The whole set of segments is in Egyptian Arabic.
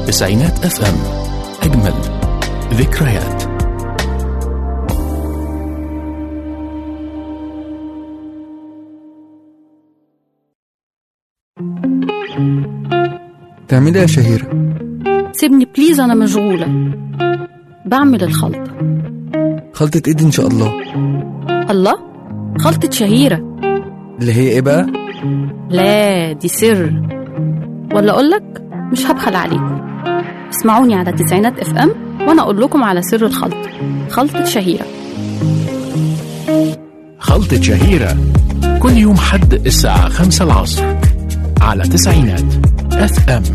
تسعينات اف ام اجمل ذكريات تعملي ايه يا شهيرة؟ سيبني بليز أنا مشغولة بعمل الخلطة خلطة ايد ان شاء الله الله خلطة شهيرة اللي هي ايه بقى؟ لا دي سر ولا أقولك مش هبخل عليكم اسمعوني على تسعينات اف ام وأنا أقول لكم على سر الخلطة خلطة شهيرة خلطة شهيرة كل يوم حد الساعة خمسة العصر على تسعينات اف ام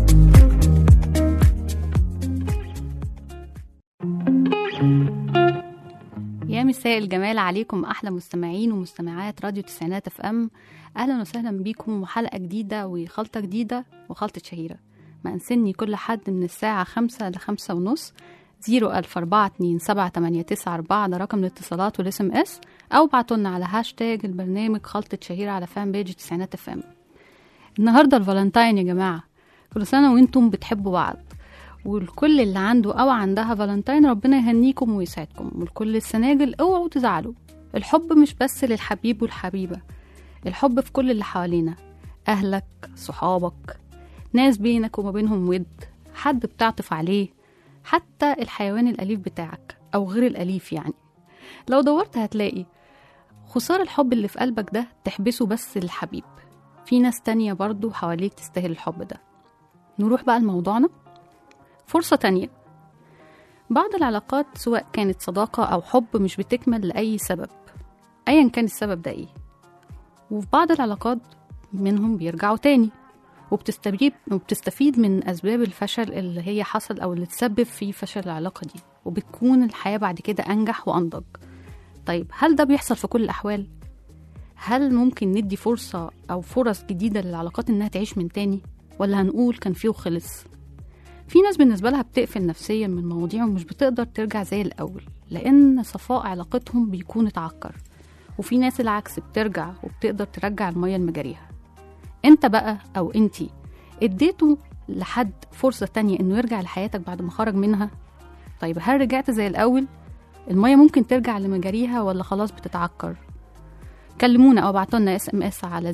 يا مساء الجمال عليكم احلى مستمعين ومستمعات راديو تسعينات اف ام اهلا وسهلا بيكم وحلقه جديده وخلطه جديده وخلطه شهيره ما انسني كل حد من الساعه خمسة لخمسة ونص زيرو ألف أربعة اتنين سبعة تمانية تسعة أربعة ده رقم الاتصالات والاس ام اس أو بعتولنا على هاشتاج البرنامج خلطة شهيرة على فان بيج تسعينات اف ام النهاردة الفالنتاين يا جماعة كل سنة وانتم بتحبوا بعض والكل اللي عنده أو عندها فالنتاين ربنا يهنيكم ويسعدكم والكل السناجل اوعوا تزعلوا الحب مش بس للحبيب والحبيبة الحب في كل اللي حوالينا أهلك صحابك ناس بينك وما بينهم ود حد بتعطف عليه حتى الحيوان الأليف بتاعك أو غير الأليف يعني لو دورت هتلاقي خسارة الحب اللي في قلبك ده تحبسه بس للحبيب في ناس تانية برضو حواليك تستاهل الحب ده نروح بقى لموضوعنا فرصة تانية بعض العلاقات سواء كانت صداقة أو حب مش بتكمل لأي سبب أيا كان السبب ده إيه وفي بعض العلاقات منهم بيرجعوا تاني وبتستفيد وبتستفيد من أسباب الفشل اللي هي حصل أو اللي تسبب في فشل العلاقة دي وبتكون الحياة بعد كده أنجح وأنضج طيب هل ده بيحصل في كل الأحوال؟ هل ممكن ندي فرصة أو فرص جديدة للعلاقات إنها تعيش من تاني؟ ولا هنقول كان فيه وخلص؟ في ناس بالنسبة لها بتقفل نفسيا من المواضيع ومش بتقدر ترجع زي الأول لأن صفاء علاقتهم بيكون اتعكر وفي ناس العكس بترجع وبتقدر ترجع المية لمجاريها انت بقى أو انتي اديته لحد فرصة تانية انه يرجع لحياتك بعد ما خرج منها طيب هل رجعت زي الأول المية ممكن ترجع لمجاريها ولا خلاص بتتعكر كلمونا او ابعتولنا اس ام اس على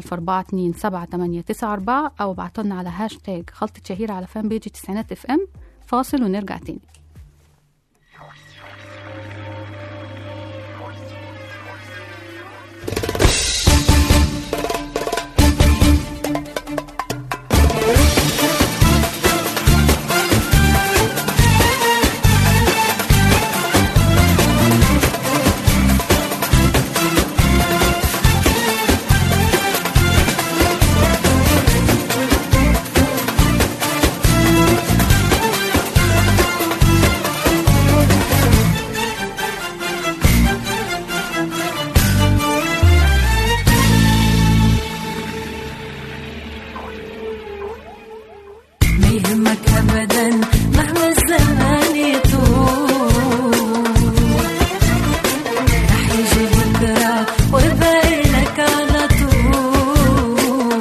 004278994 او ابعتولنا على هاشتاج خلطة شهيرة على فان بيج تسعينات اف ام فاصل ونرجع تاني ما يهمك ابدا مهما الزمان يطول رح يجي بكره ويبقى لك على طول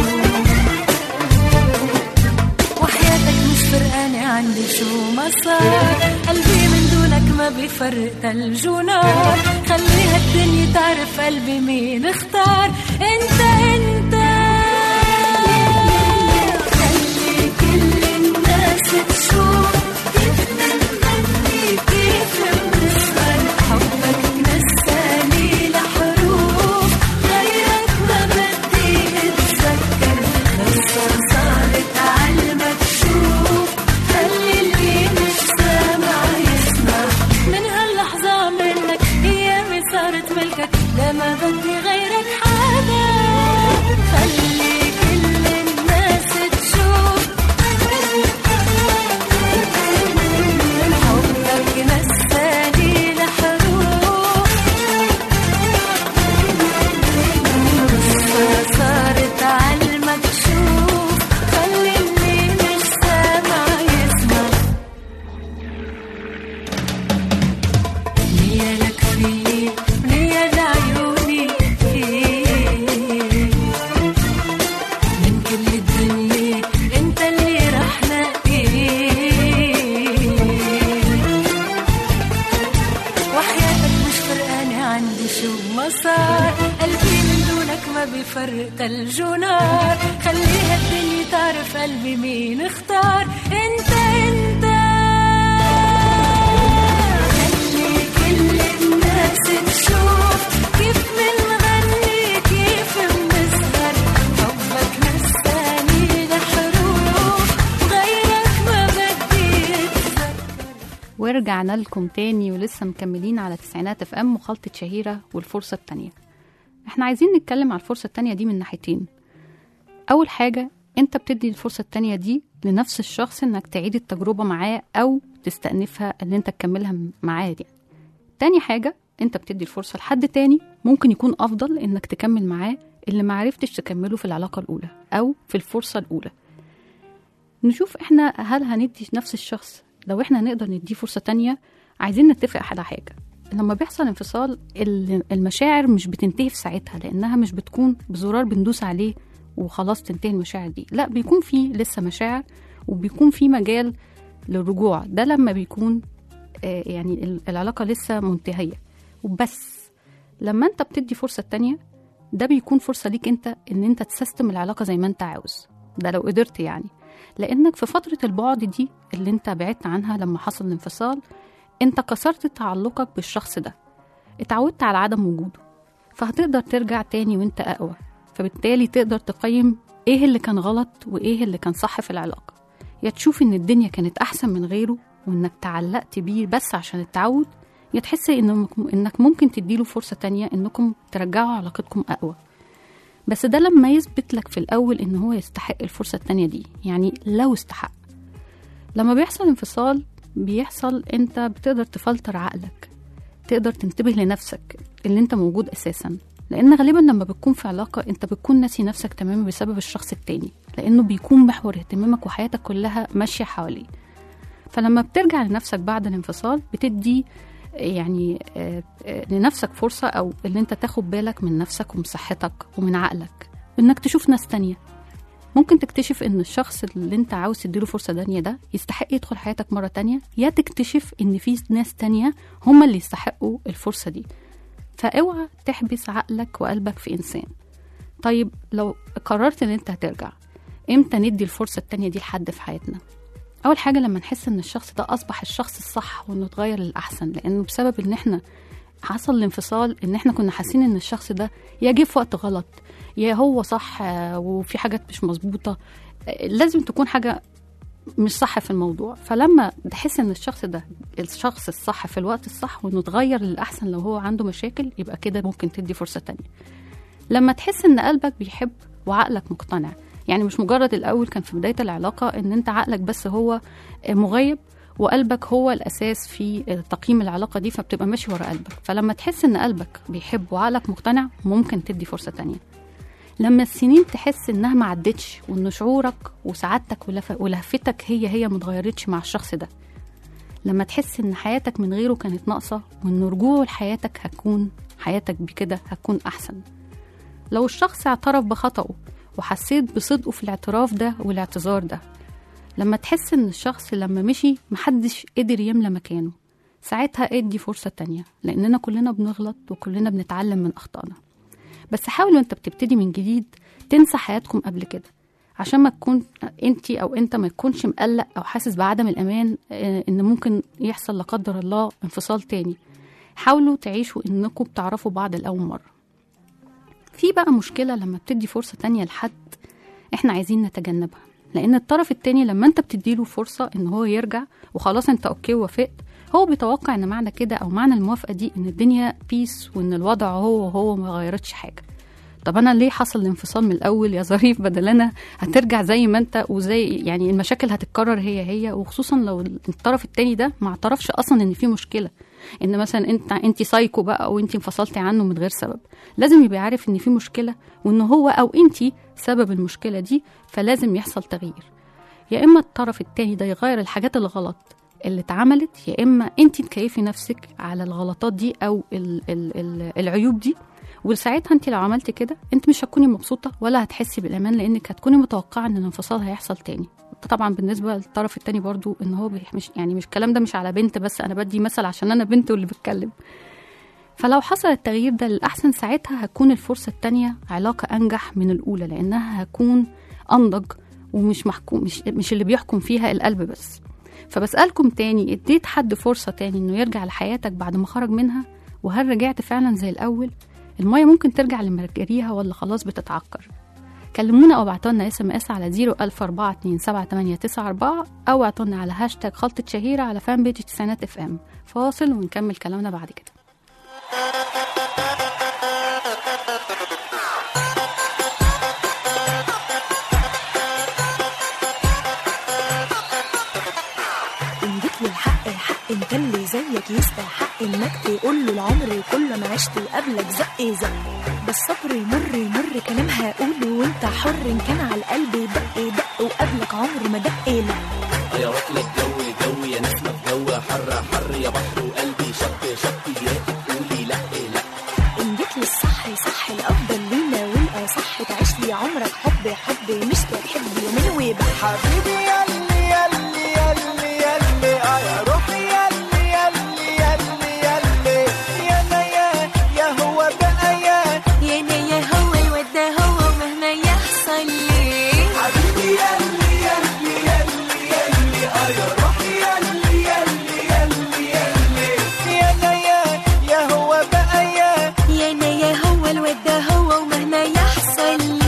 وحياتك مش فرقانة عندي شو ما صار قلبي من دونك ما بيفرق ثلج ونار خليها الدنيا تعرف قلبي مين اختار انت انت خلي كل الناس تشوف كيف بنغني كيف بنسهر حبك نساني لحروف غيرك ما بدي اتذكر قصة صارت عالمكشوف خلي اللي مش سامع يسمع من هاللحظة منك ايامي صارت ملكك لا ما بدي غيرك حدا ما بيفرق ثلج ونار خليها الدنيا تعرف قلبي مين اختار انت انت خلي كل الناس تشوف كيف منغني كيف بنسهر حبك نساني لحروف غيرك ما بدي اتذكر ورجعنا لكم تاني ولسه مكملين على تسعينات اف ام وخلطة شهيرة والفرصة التانية احنا عايزين نتكلم على الفرصة التانية دي من ناحيتين أول حاجة انت بتدي الفرصة التانية دي لنفس الشخص انك تعيد التجربة معاه أو تستأنفها ان انت تكملها معاه يعني تاني حاجة انت بتدي الفرصة لحد تاني ممكن يكون أفضل انك تكمل معاه اللي معرفتش تكمله في العلاقة الأولى أو في الفرصة الأولى نشوف احنا هل هندي نفس الشخص لو احنا نقدر نديه فرصة تانية عايزين نتفق على حاجة لما بيحصل انفصال ال- المشاعر مش بتنتهي في ساعتها لأنها مش بتكون بزرار بندوس عليه وخلاص تنتهي المشاعر دي لا بيكون في لسه مشاعر وبيكون في مجال للرجوع ده لما بيكون آه، يعني ال- العلاقة لسه منتهية وبس لما انت بتدي فرصة تانية ده بيكون فرصة ليك انت ان انت تسيستم العلاقة زي ما انت عاوز ده لو قدرت يعني لانك في فترة البعد دي اللي انت بعدت عنها لما حصل الانفصال انت كسرت تعلقك بالشخص ده اتعودت على عدم وجوده فهتقدر ترجع تاني وانت اقوى فبالتالي تقدر تقيم ايه اللي كان غلط وايه اللي كان صح في العلاقة يا تشوف ان الدنيا كانت احسن من غيره وانك تعلقت بيه بس عشان التعود يا تحس انك انك ممكن تديله فرصة تانية انكم ترجعوا علاقتكم اقوى بس ده لما يثبت لك في الاول ان هو يستحق الفرصة التانية دي يعني لو استحق لما بيحصل انفصال بيحصل انت بتقدر تفلتر عقلك تقدر تنتبه لنفسك اللي انت موجود اساسا لان غالبا لما بتكون في علاقه انت بتكون ناسي نفسك تماما بسبب الشخص التاني لانه بيكون محور اهتمامك وحياتك كلها ماشيه حواليه فلما بترجع لنفسك بعد الانفصال بتدي يعني آه، آه، لنفسك فرصة أو اللي أنت تاخد بالك من نفسك ومن صحتك ومن عقلك إنك تشوف ناس تانية ممكن تكتشف إن الشخص اللي أنت عاوز تديله فرصة تانية ده يستحق يدخل حياتك مرة تانية يا تكتشف إن في ناس تانية هما اللي يستحقوا الفرصة دي فاوعى تحبس عقلك وقلبك في إنسان طيب لو قررت إن أنت هترجع إمتى ندي الفرصة التانية دي لحد في حياتنا اول حاجه لما نحس ان الشخص ده اصبح الشخص الصح وانه اتغير للاحسن لانه بسبب ان احنا حصل الانفصال ان احنا كنا حاسين ان الشخص ده يا جه في وقت غلط يا هو صح آه، وفي حاجات مش مظبوطه آه، لازم تكون حاجه مش صح في الموضوع فلما تحس ان الشخص ده الشخص الصح في الوقت الصح وانه اتغير للاحسن لو هو عنده مشاكل يبقى كده ممكن تدي فرصه تانية لما تحس ان قلبك بيحب وعقلك مقتنع يعني مش مجرد الاول كان في بدايه العلاقه ان انت عقلك بس هو مغيب وقلبك هو الاساس في تقييم العلاقه دي فبتبقى ماشي ورا قلبك فلما تحس ان قلبك بيحب وعقلك مقتنع ممكن تدي فرصه تانية لما السنين تحس انها ما عدتش وان شعورك وسعادتك ولف- ولهفتك هي هي متغيرتش مع الشخص ده لما تحس ان حياتك من غيره كانت ناقصه وان رجوعه لحياتك هتكون حياتك بكده هتكون احسن لو الشخص اعترف بخطأه وحسيت بصدقه في الاعتراف ده والاعتذار ده لما تحس ان الشخص لما مشي محدش قدر يملى مكانه ساعتها ادي فرصة تانية لأننا كلنا بنغلط وكلنا بنتعلم من أخطائنا بس حاول وانت بتبتدي من جديد تنسى حياتكم قبل كده عشان ما تكون انت او انت ما تكونش مقلق او حاسس بعدم الامان آه، ان ممكن يحصل لا قدر الله انفصال تاني حاولوا تعيشوا انكم بتعرفوا بعض لاول مره في بقى مشكله لما بتدي فرصه تانية لحد احنا عايزين نتجنبها لان الطرف التاني لما انت بتديله فرصه ان هو يرجع وخلاص انت اوكي وافقت هو بيتوقع ان معنى كده او معنى الموافقه دي ان الدنيا بيس وان الوضع هو هو ما غيرتش حاجه طب انا ليه حصل الانفصال من الاول يا ظريف بدل انا هترجع زي ما انت وزي يعني المشاكل هتتكرر هي هي وخصوصا لو الطرف التاني ده ما اعترفش اصلا ان في مشكله ان مثلا انت انت سايكو بقى وانت انفصلتي عنه من غير سبب لازم يبقى عارف ان في مشكله وان هو او انت سبب المشكله دي فلازم يحصل تغيير يا اما الطرف التاني ده يغير الحاجات الغلط اللي اتعملت يا اما انت تكيفي نفسك على الغلطات دي او ال ال ال العيوب دي وساعتها انت لو عملتي كده انت مش هتكوني مبسوطه ولا هتحسي بالامان لانك هتكوني متوقعه ان الانفصال هيحصل تاني طبعا بالنسبه للطرف التاني برضو ان هو بيح- مش يعني مش الكلام ده مش على بنت بس انا بدي مثل عشان انا بنت واللي بتكلم فلو حصل التغيير ده للأحسن ساعتها هتكون الفرصة التانية علاقة أنجح من الأولى لأنها هتكون أنضج ومش محكوم مش, مش اللي بيحكم فيها القلب بس فبسألكم تاني اديت حد فرصة تاني انه يرجع لحياتك بعد ما خرج منها وهل رجعت فعلا زي الأول المية ممكن ترجع لمجاريها ولا خلاص بتتعكر كلمونا او ابعتوا لنا اس ام اس على 010427894 او اعطوا لنا على هاشتاج خلطة شهيرة على فان بيج تسعينات اف ام فاصل ونكمل كلامنا بعد كده إن جيت للحق حق انت اللي زيك يستحق انك تقول له العمر كله ما عشت وقبلك زق زق بس صبر يمر يمر كلام هقوله وانت حر ان كان على القلب دق دق وقبلك عمر ما دق لا يا واكلة جو جو يا نسمة في جو حر حر يا بحر وقلبي شط شط يا تقولي لا لا ان جيت للصح صح الافضل لينا والاصح تعيش لي عمرك حب حب مش تحب يومين ويبقى حبيبي يلي يلي يلي يلي اه يا روحي يلي يلي يلي يلي يا انا يا يا هو بقى يا يا انا يا هو الواد ده هو مهما يحصل لي حبيبي يلي يلي يلي يلي اه يا روحي يلي يلي يلي يلي يا انا يا يا هو بقى يا يا انا يا هو الواد ده هو ومهما يحصل لي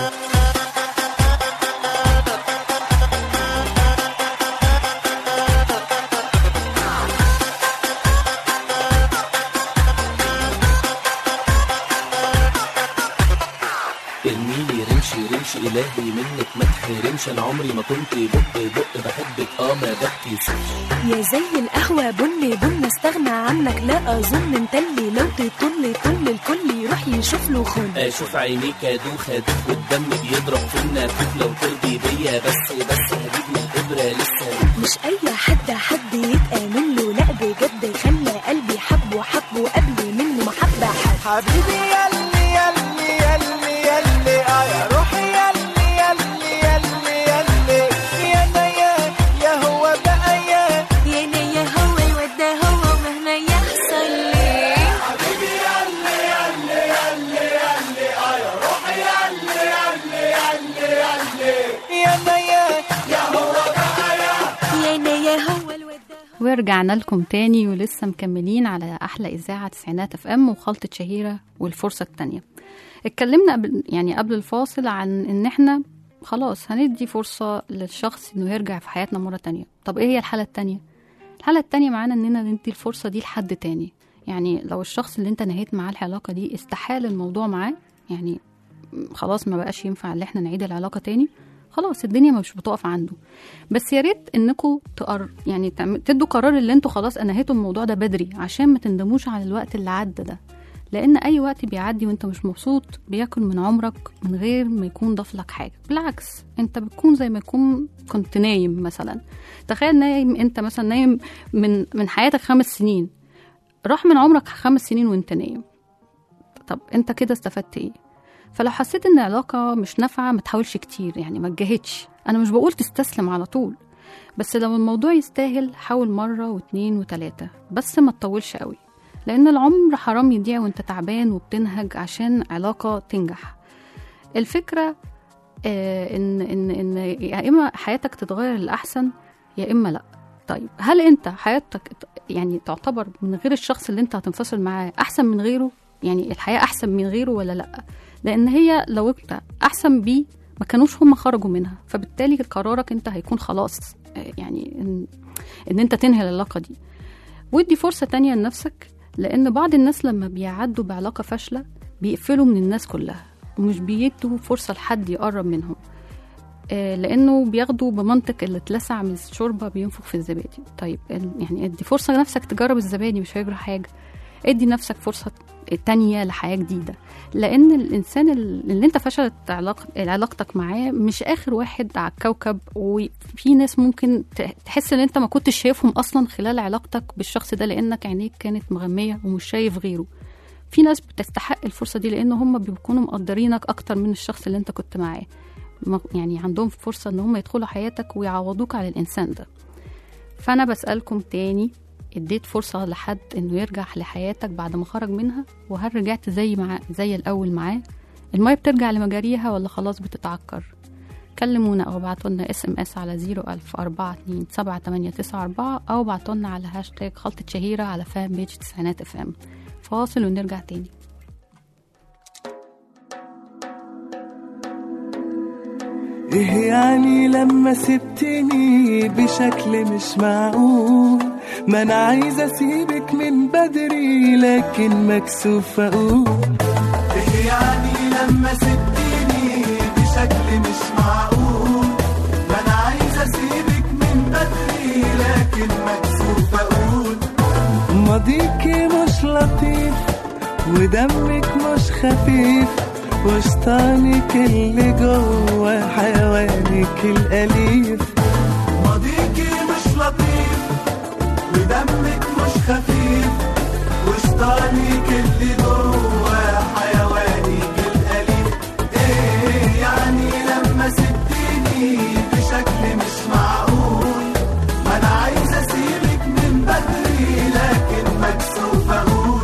ارميلي رمش رمش الهي منك ما تحرمش انا عمري ما كنت بق بق بحبك اه ما بتكسفش يا زي القهوة بن بن استغنى عنك لا أظن انت اللي لو تطل طل الكل يروح يشوف له خن اشوف عينيك ادوخ ادوخ والدم بيضرب في النافوخ لو ترضي بيا بس بس هجيب من الابره لسه مش أي حد حد يتآمن له لا بجد خلى قلبي حبه حبه قبل منه محبة حب حبيبي يلي يلي يلي يلي اه يا روحي يلي يلي يلي يلي يا انا يا يا هو بقى يا يا انا يا هو الواد ده هو مهما يحصل لي يا انا يا يا انا يا هو الواد ده هو ورجعنا لكم تاني ولسه مكملين على أحلى إذاعة تسعينات اف ام وخلطة شهيرة والفرصة التانية اتكلمنا قبل يعني قبل الفاصل عن إن احنا خلاص هندي فرصة للشخص إنه يرجع في حياتنا مرة تانية طب إيه هي الحالة التانية؟ الحالة التانية معانا إننا ندي الفرصة دي لحد تاني يعني لو الشخص اللي انت نهيت معاه العلاقة دي استحال الموضوع معاه يعني خلاص ما بقاش ينفع ان احنا نعيد العلاقة تاني خلاص الدنيا مش بتقف عنده بس يا ريت انكم تقر يعني تعم- تدوا قرار اللي انتوا خلاص انهيتوا الموضوع ده بدري عشان ما تندموش على الوقت اللي عدى ده لان اي وقت بيعدي وانت مش مبسوط بياكل من عمرك من غير ما يكون ضاف لك حاجه بالعكس انت بتكون زي ما يكون كنت نايم مثلا تخيل نايم انت مثلا نايم من من حياتك خمس سنين راح من عمرك خمس سنين وانت نايم طب انت كده استفدت ايه فلو حسيت ان العلاقه مش نافعه ما تحاولش كتير يعني ما تجاهدش انا مش بقول تستسلم على طول بس لو الموضوع يستاهل حاول مرة واتنين وتلاتة بس ما تطولش قوي لأن العمر حرام يضيع وانت تعبان وبتنهج عشان علاقة تنجح الفكرة آه إن إن إن يا إما حياتك تتغير للأحسن يا إما لأ طيب هل أنت حياتك يعني تعتبر من غير الشخص اللي أنت هتنفصل معاه أحسن من غيره يعني الحياة أحسن من غيره ولا لأ لأن هي لو أنت أحسن بيه ما كانوش هم خرجوا منها فبالتالي قرارك أنت هيكون خلاص آه، يعني إن, إن أنت تنهي العلاقة دي ودي فرصة تانية لنفسك لأن بعض الناس لما بيعدوا بعلاقة فاشلة بيقفلوا من الناس كلها ومش بيدوا فرصة لحد يقرب منهم آه، لأنه بياخدوا بمنطق اللي اتلسع من الشوربة بينفخ في الزبادي طيب ال- يعني ادي فرصة لنفسك تجرب الزبادي مش هيجرى حاجة ادي نفسك فرصة تانية لحياة جديدة لأن الإنسان اللي أنت فشلت علاق... علاقتك معاه مش آخر واحد على الكوكب وفي ناس ممكن ت- تحس إن أنت ما كنتش شايفهم أصلا خلال علاقتك بالشخص ده لأنك عينيك كانت مغمية ومش شايف غيره في ناس بتستحق الفرصة دي لأن هم بيكونوا مقدرينك أكتر من الشخص اللي أنت كنت معاه ما- يعني عندهم فرصة إن هم يدخلوا حياتك ويعوضوك على الإنسان ده فأنا بسألكم تاني اديت فرصة لحد انه يرجع لحياتك بعد ما خرج منها وهل رجعت زي مع زي الاول معاه المية بترجع لمجاريها ولا خلاص بتتعكر كلمونا او ابعتوا لنا اس ام اس على 01000 42 7894 او ابعتوا لنا على هاشتاج خلطة شهيرة على فان بيج تسعينات اف ام فاصل ونرجع تاني ايه يعني لما سبتني بشكل مش معقول ما انا عايز اسيبك من بدري لكن مكسوف اقول ايه يعني لما سبتني بشكل مش معقول ما انا عايز اسيبك من بدري لكن مكسوف اقول ماضيكي مش لطيف ودمك مش خفيف وشطانك اللي جوه حيوانك الأليف ماضيكي مش لطيف ودمك مش خفيف وشطانك اللي جوه حيوانك الأليف ايه يعني لما سبتيني بشكل مش معقول ما انا عايز اسيبك من بدري لكن مكسوف اقول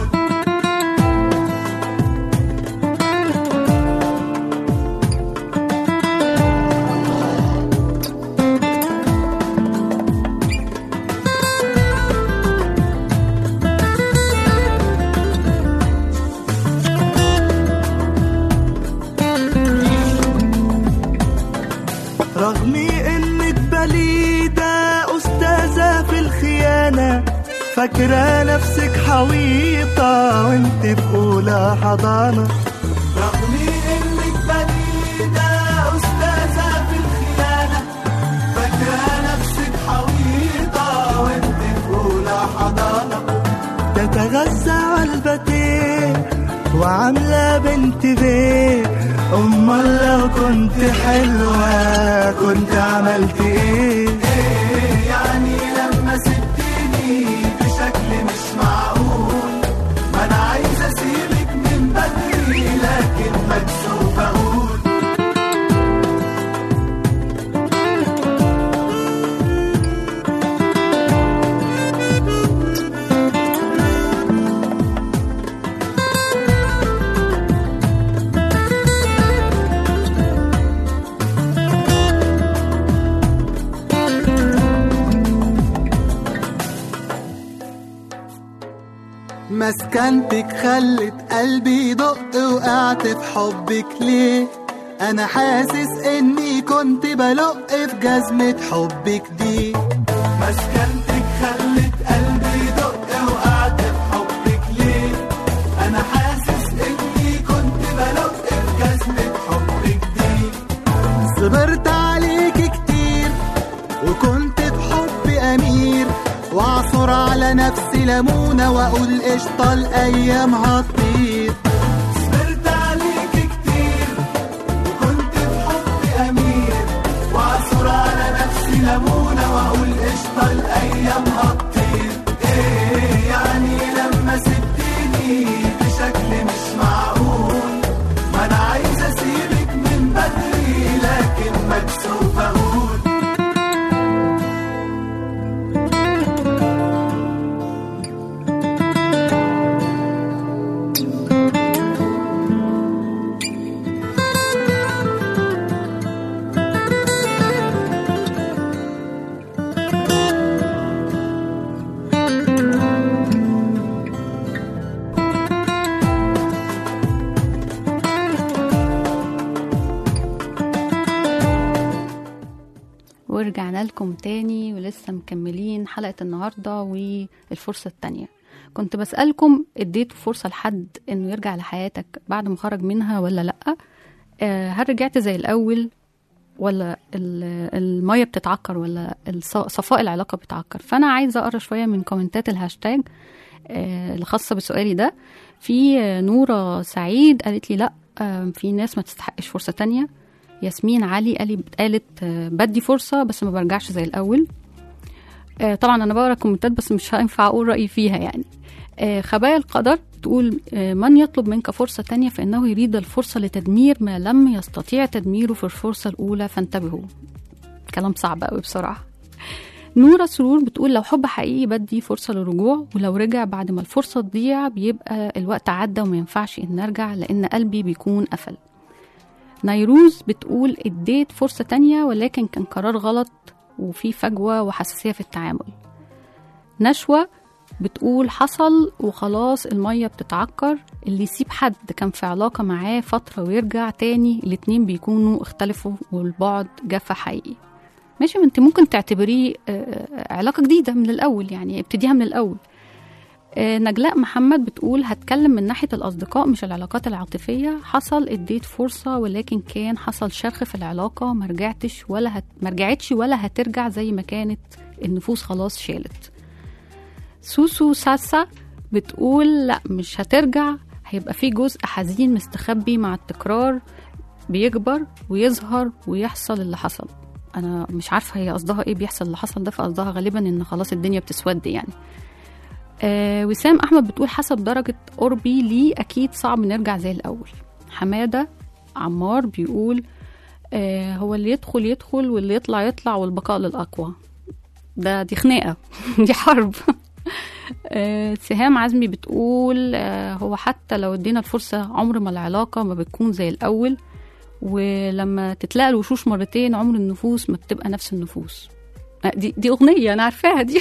رغم انك بليدة استاذة في الخيانة فاكرة نفسك حويطة وانت في اولى حضانة رغم انك بليدة استاذة في الخيانة فاكرة نفسك حويطة وانت في اولى حضانة تتغذى على البتيه وعاملة بنت بيه أمال لو كنت حلوة كنت عملت ايه ايه يعني لما سبتني بشكل مش معقول ما انا عايز اسيبك من بدري لكن مكسوف اقول مسكنتك خلت قلبي يدق وقعت في حبك ليه انا حاسس اني كنت بلق في جزمة حبك دي مسكنتك خلت قلبي يدق وقعت في حبك ليه انا حاسس اني كنت بلق في جزمة حبك دي صبرت عليك كتير وكنت بحب امير واعصر على نفسي ليمونه واقول قشطه الايام هتطير صبرت عليك كتير وكنت بحب امير واعصر على نفسي ليمونه واقول قشطه الايام هتطير ايه يعني لما سبتني بشكل مش معقول ما انا عايز اسيبك من بدري لكن مكسوف اقول ورجعنا لكم تاني ولسه مكملين حلقة النهاردة والفرصة التانية كنت بسألكم اديتوا فرصة لحد انه يرجع لحياتك بعد ما خرج منها ولا لأ آه، هل رجعت زي الأول ولا ال- المية بتتعكر ولا الص- صفاء العلاقة بتعكر فأنا عايزة أقرأ شوية من كومنتات الهاشتاج آه، الخاصة بسؤالي ده في آه، نورة سعيد قالت لي لأ آه، في ناس ما تستحقش فرصة تانية ياسمين علي قالي قالت آه، بدي فرصة بس ما برجعش زي الأول آه، طبعا أنا بقرا كومنتات بس مش هينفع أقول رأيي فيها يعني آه، خبايا القدر تقول آه، من يطلب منك فرصة تانية فإنه يريد الفرصة لتدمير ما لم يستطيع تدميره في الفرصة الأولى فانتبهوا كلام صعب قوي بصراحة نورة سرور بتقول لو حب حقيقي بدي فرصة للرجوع ولو رجع بعد ما الفرصة تضيع بيبقى الوقت عدى وما ينفعش إن أرجع لأن قلبي بيكون قفل نيروز بتقول اديت فرصة تانية ولكن كان قرار غلط وفي فجوة وحساسية في التعامل نشوة بتقول حصل وخلاص المية بتتعكر اللي يسيب حد كان في علاقة معاه فترة ويرجع تاني الاتنين بيكونوا اختلفوا والبعد جف حقيقي ماشي ما انت ممكن تعتبريه آه، آه، علاقة جديدة من الأول يعني ابتديها من الأول آه، نجلاء محمد بتقول هتكلم من ناحية الأصدقاء مش العلاقات العاطفية حصل اديت فرصة ولكن كان حصل شرخ في العلاقة مرجعتش ولا هت... مرجعتش ولا هترجع زي ما كانت النفوس خلاص شالت سوسو ساسا بتقول لا مش هترجع هيبقى في جزء حزين مستخبي مع التكرار بيكبر ويظهر ويحصل اللي حصل انا مش عارفه هي قصدها ايه بيحصل اللي حصل ده فقصدها غالبا ان خلاص الدنيا بتسود يعني آه وسام احمد بتقول حسب درجه قربي ليه اكيد صعب نرجع زي الاول حماده عمار بيقول آه هو اللي يدخل يدخل واللي يطلع يطلع والبقاء للاقوى ده دي خناقه دي حرب آه، سهام عزمي بتقول آه، هو حتى لو ادينا الفرصة عمر ما العلاقة ما بتكون زي الأول ولما تتلاقى الوشوش مرتين عمر النفوس ما بتبقى نفس النفوس آه، دي دي أغنية أنا عارفاها دي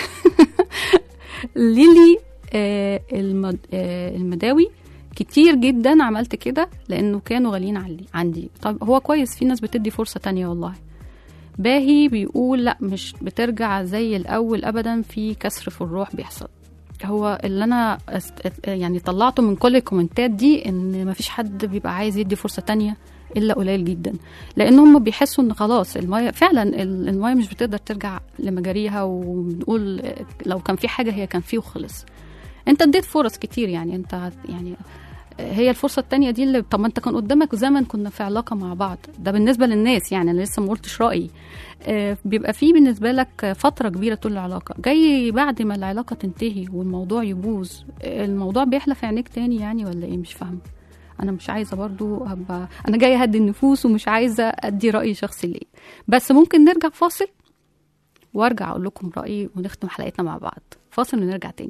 ليلي آه، المد... آه، المداوي كتير جدا عملت كده لأنه كانوا غاليين علي عندي طب هو كويس في ناس بتدي فرصة تانية والله باهي بيقول لا مش بترجع زي الأول أبدا في كسر في الروح بيحصل هو اللي أنا است... يعني طلعته من كل الكومنتات دي إن مفيش حد بيبقى عايز يدي فرصة تانية إلا قليل جدا لأن هم بيحسوا إن خلاص المايه فعلا ال- المايه مش بتقدر ترجع لمجاريها وبنقول لو كان في حاجة هي كان فيه وخلص انت اديت فرص كتير يعني انت هت- يعني هي الفرصه التانية دي اللي طب ما انت كان قدامك زمن كنا في علاقه مع بعض ده بالنسبه للناس يعني انا لسه ما قلتش رايي آه، بيبقى في بالنسبه لك فتره كبيره طول العلاقه جاي بعد ما العلاقه تنتهي والموضوع يبوظ آه، الموضوع بيحلى في عينيك تاني يعني ولا ايه مش فاهمه انا مش عايزه برضو ابقى انا جايه اهدي النفوس ومش عايزه ادي راي شخصي ليه بس ممكن نرجع فاصل وارجع اقول لكم رايي ونختم حلقتنا مع بعض فاصل ونرجع تاني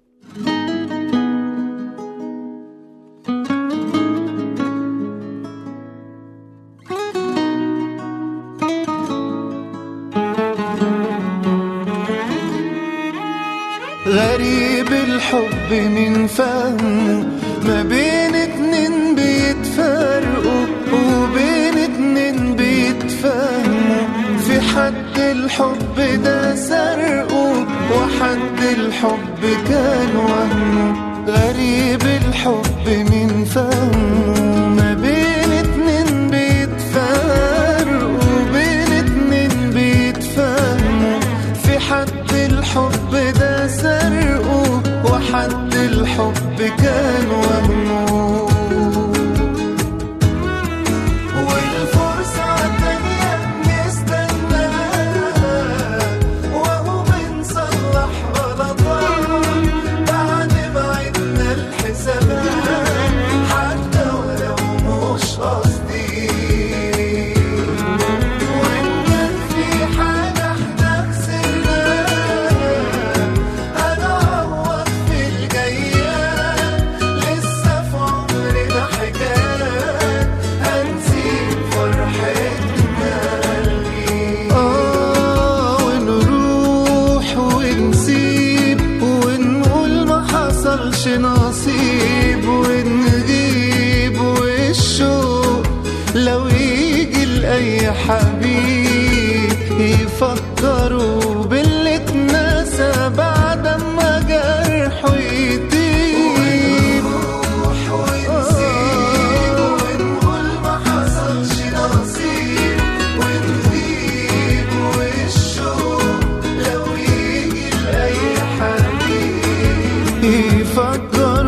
غريب الحب من فهمه ما بين اتنين بيتفرقوا وبين اتنين بيتفهموا في حد الحب ده سرقه وحد الحب كان وهمه غريب الحب من فهمه ما بين اتنين بيتفرقوا وبين اتنين بيتفهموا في حد الحب ده سرقه وحد الحب كان وهمه والفرصة التانية بنستناها وهو بنصلح غلطات بعد ما عدنا الحسابات حتى ولو مش قصدي وإن كان في حاجة احنا خسرناها هنعوض في الجايات لسه في عمرنا حكايات هنسيب فرحتنا قلبي آه ونروح ونسيب ونقول ما حصلش نصيب ونغيب والشوق لو يجي لأي حبيب يفكروا باللي اتنسى بعد ما جرحه يطيب ونروح ونسيب ونقول ما حصلش نصيب ونغيب والشوق لو يجي لأي حبيب يفكر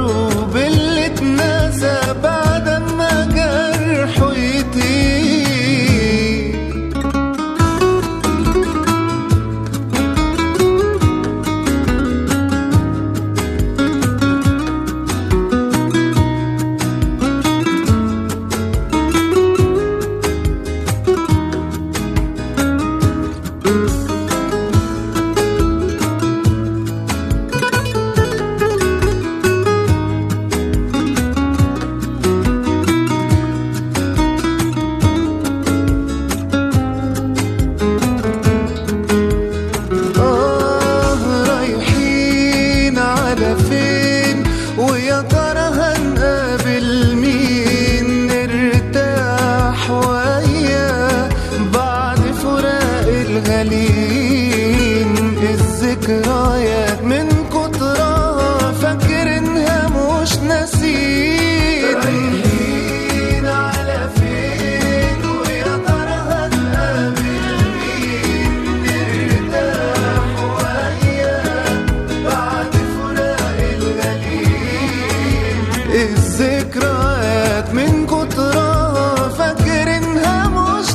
نرتاح وياه بعد فراق الغالين الذكريات من كترها فاكرينها مش ناسين رايحين على فين ويا ترى هنقابل مين نرتاح وياه بعد فراق الغالين الذكريات من كترها فاكرينها مش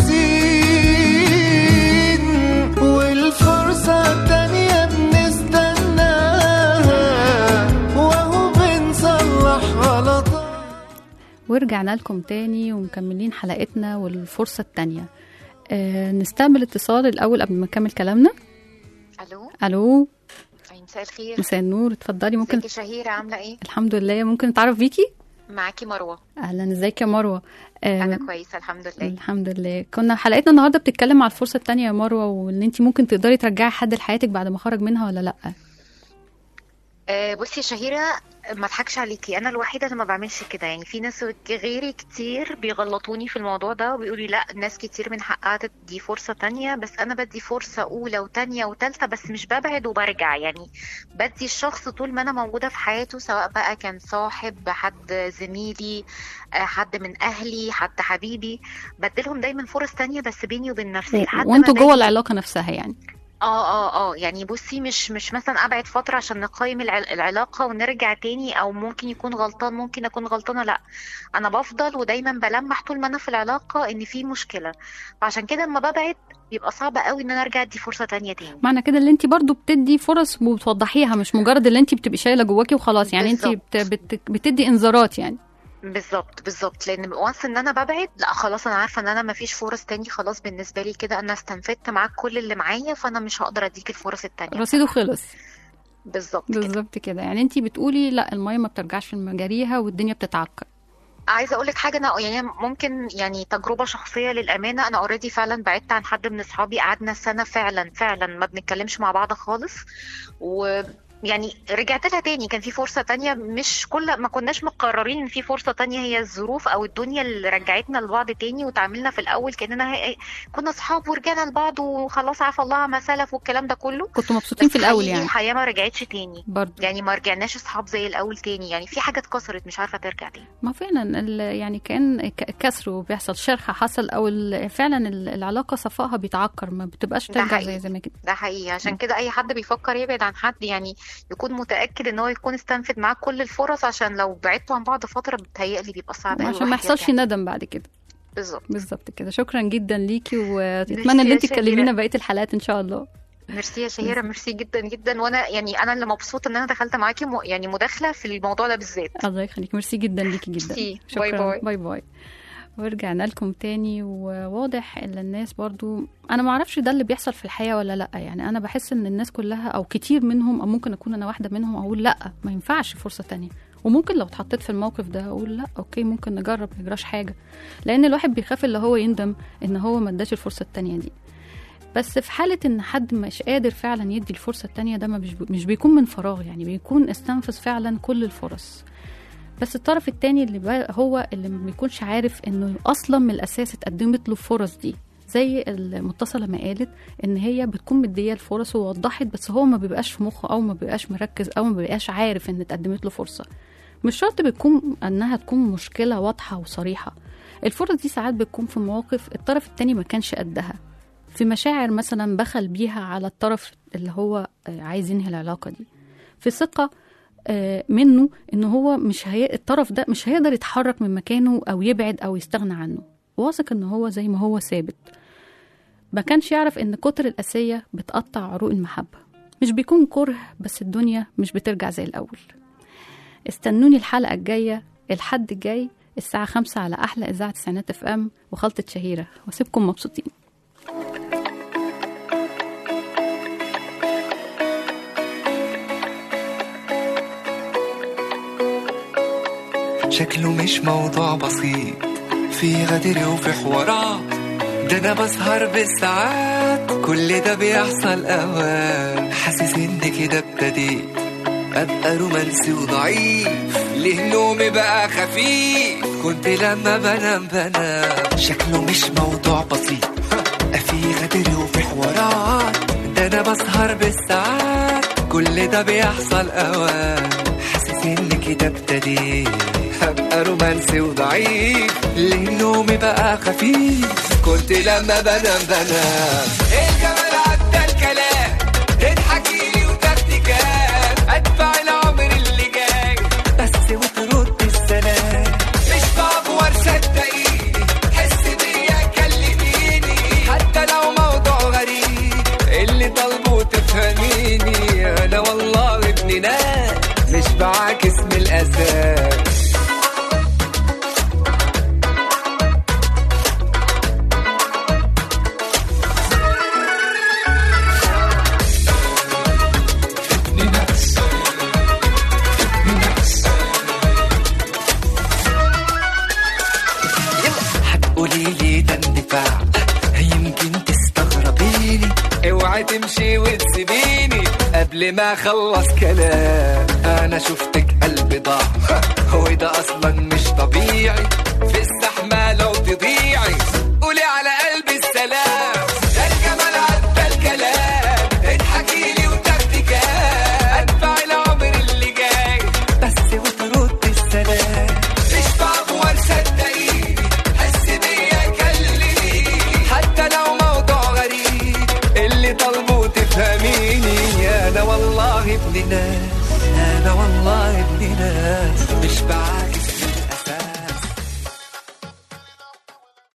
ناسين والفرصة التانية بنستناها وهو بنصلح غلطات ورجعنا لكم تاني ومكملين حلقتنا والفرصة التانية آه نستقبل اتصال الأول قبل ما نكمل كلامنا الو ألو أي مساء الخير مساء النور اتفضلي ممكن ازيك يا شهيرة عاملة ايه؟ الحمد لله ممكن نتعرف بيكي معاكي مروة أهلا ازيك يا مروة آه أنا كويسة الحمد لله الحمد لله كنا حلقتنا النهارده بتتكلم على الفرصة التانية يا مروة وان انت ممكن تقدري ترجعي حد لحياتك بعد ما خرج منها ولا لأ آه بصي يا شهيرة ما اضحكش عليكي أنا الوحيدة اللي ما بعملش كده يعني في ناس غيري كتير بيغلطوني في الموضوع ده وبيقولوا لا ناس كتير من حقها تدي فرصة تانية بس أنا بدي فرصة أولى وتانية وتالتة بس مش ببعد وبرجع يعني بدي الشخص طول ما أنا موجودة في حياته سواء بقى كان صاحب حد زميلي آه، حد من أهلي حد حبيبي بديلهم دايما فرص تانية بس بيني وبين نفسي لحد ما وانتوا جوه باجي- العلاقة نفسها يعني اه اه اه يعني بصي مش مش مثلا ابعد فتره عشان نقيم الع- العلاقه ونرجع تاني او ممكن يكون غلطان ممكن اكون غلطانه لا انا بفضل ودايما بلمح طول ما انا في العلاقه ان في مشكله فعشان كده لما ببعد بيبقى صعب قوي ان انا ارجع ادي فرصه تانية تاني معنى كده اللي انت برضو بتدي فرص وبتوضحيها مش مجرد اللي انت بتبقي شايله جواكي وخلاص يعني انت بالظبط. بت... بت... بتدي انذارات يعني بالظبط بالظبط لان وانس ان انا ببعد لا خلاص انا عارفه ان انا مفيش فرص تاني خلاص بالنسبه لي كده انا استنفدت معاك كل اللي معايا فانا مش هقدر اديك الفرص التانية رصيده خلص بالظبط كده بالظبط كده يعني انت بتقولي لا الميه ما بترجعش لمجاريها والدنيا بتتعكر عايزه اقول لك حاجه انا يعني ممكن يعني تجربه شخصيه للامانه انا اوريدي فعلا بعدت عن حد من اصحابي قعدنا سنه فعلا فعلا ما بنتكلمش مع بعض خالص و يعني رجعت لها تاني كان في فرصة تانية مش كل ما كناش مقررين ان في فرصة تانية هي الظروف او الدنيا اللي رجعتنا لبعض تاني وتعاملنا في الاول كاننا هي- كنا اصحاب ورجعنا لبعض وخلاص عفى الله عما سلف والكلام ده كله كنتوا مبسوطين بس في الاول حقيقي يعني الحياة ما رجعتش تاني برضو يعني ما رجعناش اصحاب زي الاول تاني يعني في حاجة اتكسرت مش عارفة ترجع تاني ما فعلا ال- يعني كان ك- كسر وبيحصل شرخ حصل او ال- فعلا ال- العلاقه صفائها بيتعكر ما بتبقاش ده ترجع حقيقي. زي زمان كده ده حقيقي عشان كده اي حد بيفكر يبعد عن حد يعني يكون متاكد ان هو يكون استنفد معاه كل الفرص عشان لو بعدتوا عن بعض فتره بتهيألي بيبقى صعب قوي عشان ما الواحد يحصلش يرجع. ندم بعد كده بالظبط بالظبط كده شكرا جدا ليكي ميرسي واتمنى ان يا انت تكلمينا شهيرة. بقيه الحلقات ان شاء الله ميرسي يا شهيره ميرسي جدا جدا وانا يعني انا اللي مبسوطه ان انا دخلت معاكي م... يعني مداخله في الموضوع ده بالذات الله يخليك ميرسي جدا ليكي جدا ميرسي. شكرا باي باي. باي باي ورجعنا لكم تاني وواضح ان الناس برضو انا ما اعرفش ده اللي بيحصل في الحياه ولا لا يعني انا بحس ان الناس كلها او كتير منهم او ممكن اكون انا واحده منهم اقول لا ما ينفعش فرصه تانية وممكن لو اتحطيت في الموقف ده اقول لا اوكي ممكن نجرب ما يجراش حاجه لان الواحد بيخاف اللي هو يندم ان هو ما اداش الفرصه التانية دي بس في حالة إن حد مش قادر فعلا يدي الفرصة التانية ده ما مش مش بيكون من فراغ يعني بيكون استنفذ فعلا كل الفرص بس الطرف التاني اللي بقى هو اللي ما بيكونش عارف انه اصلا من الاساس اتقدمت له الفرص دي زي المتصله ما قالت ان هي بتكون مديه الفرص ووضحت بس هو ما بيبقاش في مخه او ما بيبقاش مركز او ما بيبقاش عارف ان اتقدمت له فرصه مش شرط بتكون انها تكون مشكله واضحه وصريحه الفرص دي ساعات بتكون في مواقف الطرف التاني ما كانش قدها في مشاعر مثلا بخل بيها على الطرف اللي هو آه، عايز ينهي العلاقه دي في ثقه آه، منه ان هو مش هي... الطرف ده مش هيقدر يتحرك من مكانه او يبعد او يستغنى عنه واثق ان هو زي ما هو ثابت ما كانش يعرف ان كتر القاسية بتقطع عروق المحبة مش بيكون كره بس الدنيا مش بترجع زي الأول استنوني الحلقة الجاية الحد الجاي الساعة خمسة على أحلى إذاعة تسعينات اف ام وخلطة شهيرة واسيبكم مبسوطين شكله مش موضوع بسيط في غدر وفي حوارات ده انا بسهر بالساعات كل ده بيحصل اوقات حاسس ان كده ابتديت ابقى رومانسي وضعيف ليه نومي بقى خفيف كنت لما بنام بنام شكله مش موضوع بسيط في غدر وفي حوارات ده انا بسهر بالساعات كل ده بيحصل اوان حاسس ان كده ابتديت هبقى رومانسي وضعيف ليه نومي بقى خفيف كنت لما بنام بنام الجمال عدى الكلام تضحكي لي وتاخدي كام اتبع العمر اللي جاي بس وترد السلام مش بعبور صدقيني حس بيا كلميني حتى لو موضوع غريب اللي طالبه تفهميني انا والله ابن ناس مش بعاكس من الاساس هتقولي لي ده اندفاع يمكن تستغربيني اوعي تمشي وتسيبيني قبل ما اخلص كلام انا شفتك قلبي ضاع هو ده اصلا مش طبيعي في الزحمه لو تضيعي قولي على قلبي السلام ده الجمال عدى الكلام اضحكي لي وتاخدي كام اتبع العمر اللي جاي بس وترد السلام مش بعبور صدقيني حس بيا كلميني حتى لو موضوع غريب اللي طالبه تفهميني انا والله ابن ناس انا والله ابن ناس مش بعاد